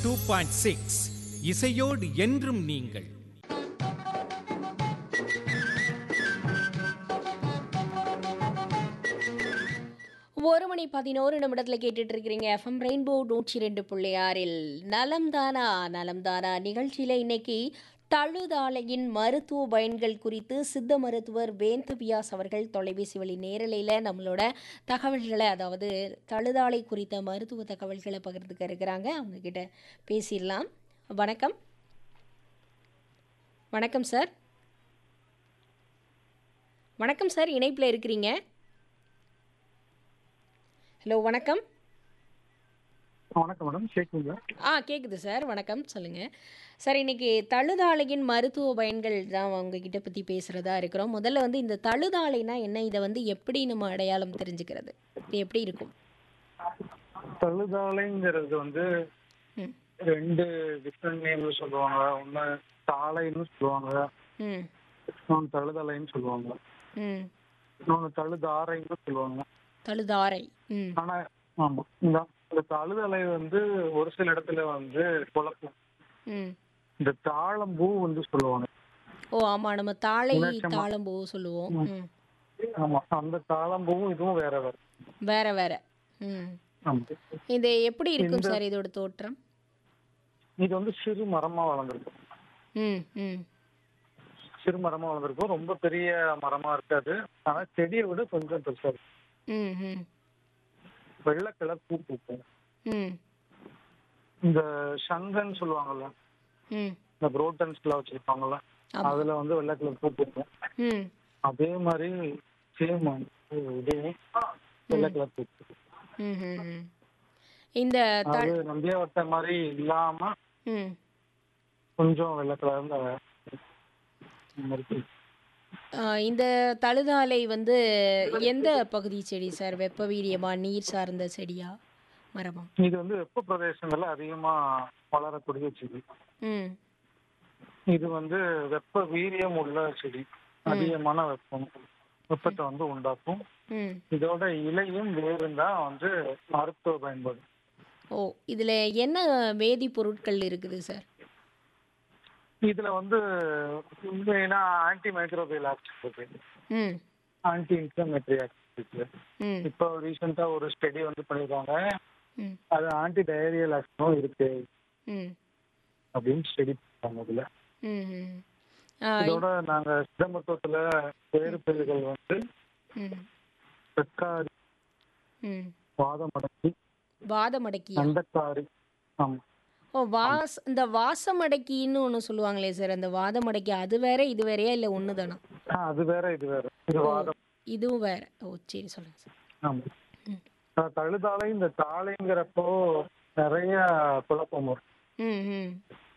Two point six இசையோடு என்றும் நீங்கள் ஒரு மணி பதினோரு நிமிடத்தில் கேட்டுட்டு இருக்கிறீங்க எஃப்எம் ரெயின்போ நூற்றி ரெண்டு புள்ளி ஆறில் நலம் தானா நலம் தானா நிகழ்ச்சியில் இன்னைக்கு தழுதாலையின் மருத்துவ பயன்கள் குறித்து சித்த மருத்துவர் வேந்து வியாஸ் அவர்கள் தொலைபேசி வழி நேரலையில் நம்மளோட தகவல்களை அதாவது தழுதாலை குறித்த மருத்துவ தகவல்களை பகிர்ந்துக்க இருக்கிறாங்க அவங்க கிட்ட பேசிடலாம் வணக்கம் வணக்கம் சார் வணக்கம் சார் இணைப்பில் இருக்கிறீங்க ஹலோ வணக்கம் வணக்கம் மேடம் கேட்குங்களா ஆ கேட்குது சார் வணக்கம் சொல்லுங்கள் சார் இன்னைக்கு தழுதாலையின் மருத்துவ பயன்கள் தான் உங்ககிட்ட பற்றி பேசுகிறதா இருக்கிறோம் முதல்ல வந்து இந்த தழுதாலைனா என்ன இதை வந்து எப்படி நம்ம அடையாளம் தெரிஞ்சுக்கிறது இது எப்படி இருக்கும் தழுதாலைங்கிறது வந்து ம் ரெண்டு டிஃப்ரெண்ட் நேம்ல சொல்லுவாங்க ஒன்று தாளைன்னு சொல்லுவாங்க ம் இன்னொன்று தழுதாலைன்னு சொல்லுவாங்க ம் இன்னொன்று தழுதாரைன்னு சொல்லுவாங்க தழுதாரை ம் ஆனா ஆமா இந்த இந்த தழுதலை வந்து ஒரு சில இடத்துல வந்து குழப்பம் ம் இந்த தாளம்பூ வந்து சொல்லுவாங்க ஓ ஆமாம் நம்ம தாளை விளக்கமா. தாளம்பூ சொல்லுவோம் ம் ஆமா அந்த தாளம்பூவும் இதுவும் வேற வேற வேற வேற ம் ஆமா இது எப்படி இருக்கும் சார் இதோட தோற்றம் இது வந்து சிறு மரமா வளர்ந்துருக்கும் ம் ம் சிறு மரமா வளர்ந்துருக்கும் ரொம்ப பெரிய மரமா இருக்காது ஆனா செடியை விட கொஞ்சம் பெருசா இருக்கும் ம் ம் வெள்ளை கலர் பூ பூக்கும் ம் இந்த சங்கன்னு சொல்லுவாங்கல்ல ம் இந்த புரோட்டன்ஸ்ல வச்சிருப்பாங்கல்ல ஆமா. அதுல வந்து வெள்ளை கலர் பூ பூக்கும் ம் அதே மாதிரி சேம் இதே வெள்ளை கலர் பூ பூக்கும். ம் ம் ம். இந்த த அது நம்பிய வட்ட மாதிரி இல்லாம ம் கொஞ்சம் வெள்ளை கலர்ல இருக்கு ஆ, இந்த தழுதாலை வந்து எந்த பகுதி செடி சார் வெப்ப வீரியமா நீர் சார்ந்த செடியா மரமா இது வந்து வெப்ப பிரதேசங்கள்ல அதிகமா வளரக்கூடிய செடி ம் இது வந்து வெப்ப வீரியம் உள்ள செடி அதிகமான வெப்பம் வெப்பத்தை வந்து உண்டாக்கும் ம் இதோட இலையும் வேரும் தான் வந்து மருத்துவ பயன்பாடு ஓ இதில் என்ன வேதிப்பொருட்கள் இருக்குது சார் இதுல வந்து மெயினா ஆன்டி மைக்ரோபியல் ஆக்ஷன் இருக்கு ம் ஆன்டி இன்ஃபிளமேட்டரி ஆக்ஷன் இருக்கு ம் இப்போ ரீசெண்டா ஒரு ஸ்டடி வந்து பண்ணிருக்காங்க ம் அது ஆன்டி டயரியல் ஆக்ஷனும் இருக்கு ம் அப்படின்னு ஸ்டடி பண்ணாங்க இதுல ம் ம் ஆ, இதோட நாங்க சித்த மருத்துவத்துல வேறு பேர்கள் வந்து ம் வெக்காரி ம் வாதமடக்கி வாதமடக்கியா அண்டக்காரி ஆமா ஓ வாஸ் இந்த வாசமடக்கின்னு ஒன்று சொல்லுவாங்களே சார் அந்த வாதமடக்கி அது வேற இது வேறையா இல்லை ஒன்று தானா ஆ, அது வேற இது வேற இது வாதம் இதுவும் வேற ஓ சரி சொல்லுங்க சார் ஆமா ம் ஆ, தழுதாலை இந்த தாளைங்கிறப்போ நிறைய குழப்பம் வரும் ம் ம்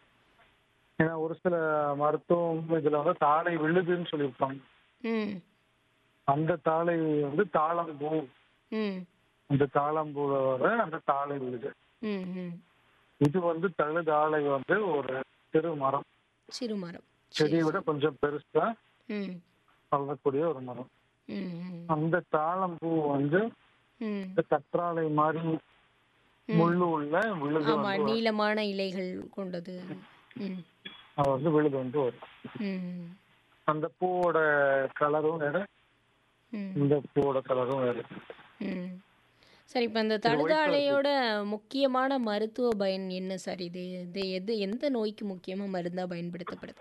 ஏன்னா ஒரு சில மருத்துவம் இதுல வந்து தாளை விழுதுன்னு சொல்லியிருப்பாங்க ம் அந்த தாளை வந்து தாளம்பூ ம் அந்த தாளம்பூல வர அந்த தாளை விழுது ம் ம் இது வந்து தழுதாளை வந்து ஒரு சிறு மரம் சிறுமரம் செடியை விட கொஞ்சம் பெருசா ம் வளரக்கூடிய ஒரு மரம் ம் ம் அந்த தாளம்பூ வந்து ம் இந்த கற்றாழை மாதிரி முள்ளு உள்ள விழுது ஆமா வந்து நீளமான இலைகள் கொண்டது ம் அது வந்து விழுது வந்து வரும் ம் அந்த பூவோட கலரும் வேற ம் இந்த பூவோட கலரும் வேற ம் சரி இப்போ இந்த தழுதாழையோட முக்கியமான மருத்துவ பயன் என்ன சார் இது இது எது எந்த நோய்க்கு முக்கியமாக மருந்தாக பயன்படுத்தப்படுது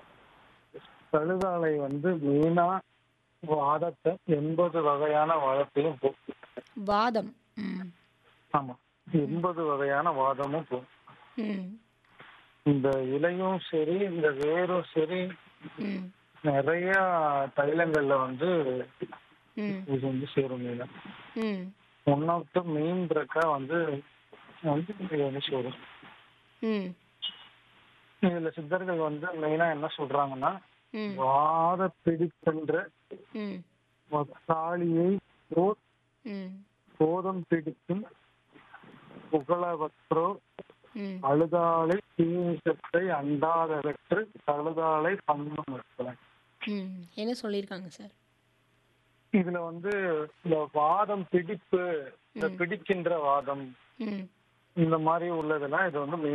தழுதாலை வந்து மெயினா வாதத்தை எண்பது வகையான வாதத்தையும் போக்கும் வாதம் ம் ஆமா எண்பது வகையான வாதமும் போகும் ம் இந்த இலையும் சரி இந்த வேரும் சரி ம் நிறைய தைலங்கள்ல வந்து ம் இது வந்து சேரும் மெயினா ம் ஒன் ஆஃப் த மெயின் ட்ரக்கா வந்து வந்து இது வந்து சேரும் ம் இதுல சித்தர்கள் வந்து மெயினா என்ன சொல்றாங்கன்னா ம் வாத பிடிக்கின்ற ம் தாலியை போர் ம் போதம் பிடிக்கும் புகழவற்றோ ம் அழுதாலை தீமிசத்தை அண்டாதவற்று தழுதாலை பண்பம் இருக்கலாம் ம் என்ன சொல்லியிருக்காங்க சார் இதுல வந்து இந்த வாதம் பிடிப்பு இந்த பிடிக்கின்ற வாதம் ம் இந்த மாதிரி உள்ளதெல்லாம் இது வந்து